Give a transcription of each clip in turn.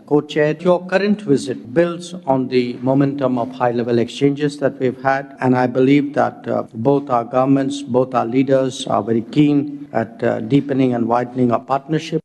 co-chaired. Your current visit builds on the momentum of high-level exchanges that we've had, and I believe that uh, both our governments, both our leaders are very keen at uh, deepening and widening our partnership.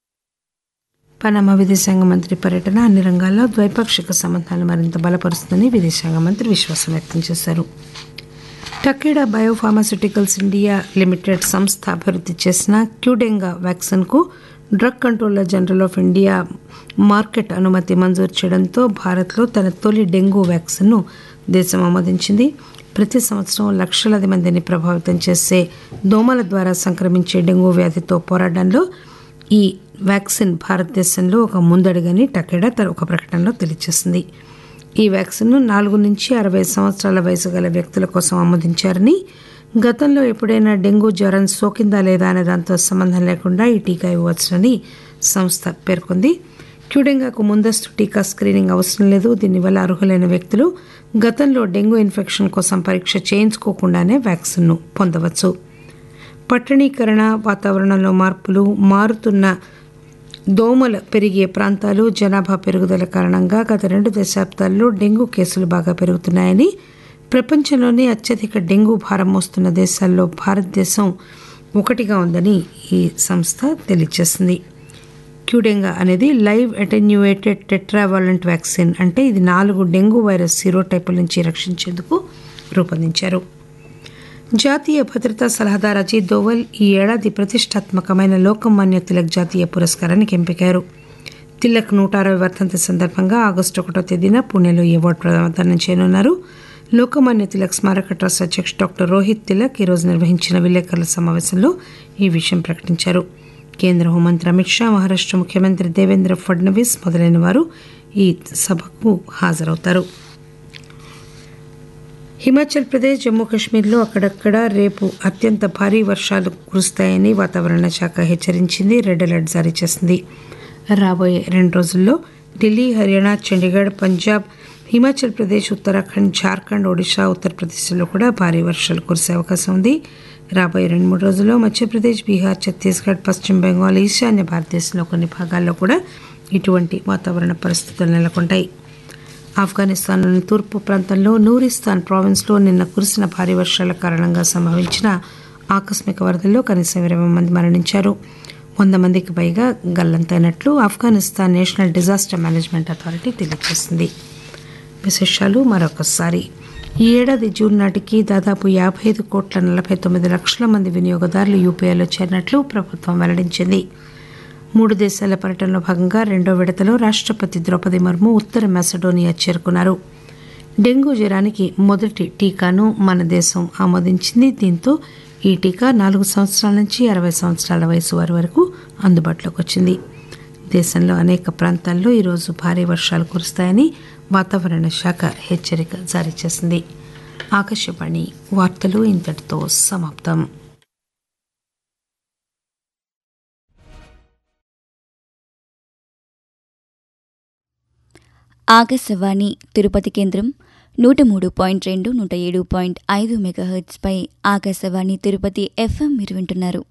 Panama విదేశాంగ మంత్రి పర్యటన అన్ని రంగాల్లో ద్వైపాక్షిక సంబంధాలు మరింత బలపరుస్తుందని విదేశాంగ మంత్రి విశ్వాసం వ్యక్తం చేశారు టకేడా బయోఫార్మాస్యూటికల్స్ ఇండియా లిమిటెడ్ సంస్థ అభివృద్ధి చేసిన క్యూడెంగా వ్యాక్సిన్కు drug controller general of India market అనుమతి మంజూరు చేయడంతో భారత్లో తన తొలి డెంగూ వ్యాక్సిన్ను దేశం ఆమోదించింది ప్రతి సంవత్సరం లక్షలాది మందిని ప్రభావితం చేసే దోమల ద్వారా సంక్రమించే డెంగూ వ్యాధితో పోరాటంలో ఈ వ్యాక్సిన్ భారతదేశంలో ఒక ముందడుగని టకేడా తన ఒక ప్రకటనలో తెలియజేసింది ఈ వ్యాక్సిన్ను నాలుగు నుంచి అరవై సంవత్సరాల వయసు గల వ్యక్తుల కోసం ఆమోదించారని గతంలో ఎప్పుడైనా డెంగూ జ్వరం సోకిందా లేదా అనే దాంతో సంబంధం లేకుండా ఈ టీకా ఇవ్వవచ్చునని సంస్థ పేర్కొంది క్యూడెంగాకు ముందస్తు టీకా స్క్రీనింగ్ అవసరం లేదు దీనివల్ల అర్హులైన వ్యక్తులు గతంలో డెంగూ ఇన్ఫెక్షన్ కోసం పరీక్ష చేయించుకోకుండానే వ్యాక్సిన్ను పొందవచ్చు పట్టణీకరణ వాతావరణంలో మార్పులు మారుతున్న దోమలు పెరిగే ప్రాంతాలు జనాభా పెరుగుదల కారణంగా గత రెండు దశాబ్దాల్లో డెంగూ కేసులు బాగా పెరుగుతున్నాయని ప్రపంచంలోనే అత్యధిక డెంగూ భారం మోస్తున్న దేశాల్లో భారతదేశం ఒకటిగా ఉందని ఈ సంస్థ తెలియజేసింది క్యూడెంగా అనేది లైవ్ అటెన్యూయేటెడ్ టెట్రావాలెంట్ వ్యాక్సిన్ అంటే ఇది నాలుగు డెంగూ వైరస్ సీరోటైపుల నుంచి రక్షించేందుకు రూపొందించారు జాతీయ భద్రతా సలహాదారు అజిత్ దోవల్ ఈ ఏడాది ప్రతిష్టాత్మకమైన లోకమాన్య తిలక్ జాతీయ పురస్కారానికి ఎంపికారు తిలక్ నూట అరవై వర్ధంతి సందర్భంగా ఆగస్టు ఒకటో తేదీన పుణెలో ఈ అవార్డు ప్రదానం చేయనున్నారు లోకమాన్య తిలక్ స్మారక ట్రస్ట్ అధ్యక్షుడు డాక్టర్ రోహిత్ తిలక్ ఈరోజు నిర్వహించిన విలేకరుల సమావేశంలో ఈ విషయం ప్రకటించారు కేంద్ర హోంమంత్రి అమిత్ షా మహారాష్ట్ర ముఖ్యమంత్రి దేవేంద్ర ఫడ్నవీస్ మొదలైన వారు ఈ సభకు హాజరవుతారు హిమాచల్ ప్రదేశ్ జమ్మూ కాశ్మీర్లో అక్కడక్కడ రేపు అత్యంత భారీ వర్షాలు కురుస్తాయని వాతావరణ శాఖ హెచ్చరించింది రెడ్ అలర్ట్ జారీ చేసింది రాబోయే రెండు రోజుల్లో ఢిల్లీ హర్యానా చండీగఢ్ పంజాబ్ హిమాచల్ ప్రదేశ్ ఉత్తరాఖండ్ జార్ఖండ్ ఒడిషా ఉత్తరప్రదేశ్లో కూడా భారీ వర్షాలు కురిసే అవకాశం ఉంది రాబోయే రెండు మూడు రోజుల్లో మధ్యప్రదేశ్ బీహార్ ఛత్తీస్గఢ్ పశ్చిమ బెంగాల్ ఈశాన్య భారతదేశంలో కొన్ని భాగాల్లో కూడా ఇటువంటి వాతావరణ పరిస్థితులు నెలకొంటాయి ఆఫ్ఘనిస్తాన్లోని తూర్పు ప్రాంతంలో నూరిస్తాన్ ప్రావిన్స్లో నిన్న కురిసిన భారీ వర్షాల కారణంగా సంభవించిన ఆకస్మిక వరదల్లో కనీసం ఇరవై మంది మరణించారు వంద మందికి పైగా గల్లంతైనట్లు Afghanistan national disaster management authority తెలియజేసింది విశేషాలు మరొకసారి ఈ ఏడాది జూన్ నాటికి దాదాపు యాభై ఐదు కోట్ల నలభై తొమ్మిది లక్షల మంది వినియోగదారులు యూపీఐలో చేరినట్లు ప్రభుత్వం వెల్లడించింది మూడు దేశాల పర్యటనలో భాగంగా రెండో విడతలో రాష్ట్రపతి ద్రౌపది ముర్ము ఉత్తర మెసడోనియా చేరుకున్నారు డెంగూ జ్వరానికి మొదటి టీకాను మన దేశం ఆమోదించింది దీంతో ఈ టీకా నాలుగు సంవత్సరాల నుంచి అరవై సంవత్సరాల వయసు వారి వరకు అందుబాటులోకి వచ్చింది దేశంలో అనేక ప్రాంతాల్లో ఈరోజు భారీ వర్షాలు కురుస్తాయని వాతావరణ శాఖ హెచ్చరిక జారీ చేసింది ఆకాశవాణి వార్తలు ఇంతటితో సమాప్తం ఆకాశవాణి తిరుపతి కేంద్రం నూట మూడు పాయింట్ రెండు నూట ఏడు పాయింట్ ఐదు మెగాహెర్ట్స్పై ఆకాశవాణి తిరుపతి ఎఫ్ఎం మీరు వింటున్నారు